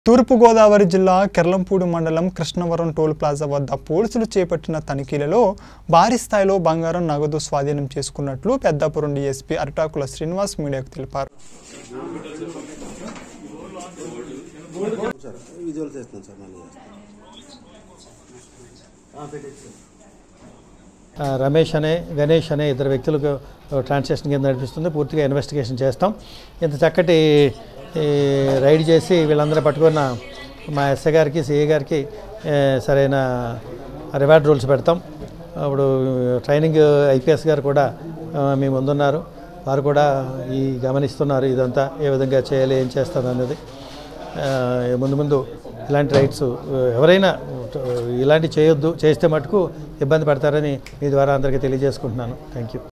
తూర్పుగోదావరి జిల్లా కెర్లంపూడి మండలం Krishnavaram toll plaza వద్ద పోలీసులు చేపట్టిన తనిఖీలలో భారీ స్థాయిలో బంగారం నగదు స్వాధీనం చేసుకున్నట్లు పెద్దాపురం డీఎస్పీ అరిటాకుల శ్రీనివాస్ మీడియాకు తెలిపారు సార్ విజువల్ చేస్తాను సార్ మళ్ళీ చేస్తాను ఆ, రమేష్ అనే గణేష్ అనే ఇద్దరు వ్యక్తులకు ట్రాన్సాక్షన్ కింద నడిపిస్తుంది పూర్తిగా ఇన్వెస్టిగేషన్ చేస్తాం ఇంత చక్కటి ఈ, రైడ్ చేసి వీళ్ళందరూ పట్టుకున్న మా ఎస్ఐ గారికి సిఏ గారికి ఏ, సరైన రివార్డ్ రూల్స్ పెడతాం అప్పుడు ట్రైనింగ్ ఐపీఎస్ గారు కూడా ఆ, మీ ముందున్నారు వారు కూడా ఈ గమనిస్తున్నారు ఇదంతా ఏ విధంగా చేయాలి ఏం చేస్తారు అన్నది ఆ, ముందు ముందు ఇలాంటి రైట్స్ ఎవరైనా ఇలాంటి చేయొద్దు చేస్తే మటుకు ఇబ్బంది పడతారని మీ ద్వారా అందరికీ తెలియజేసుకుంటున్నాను థ్యాంక్ యూ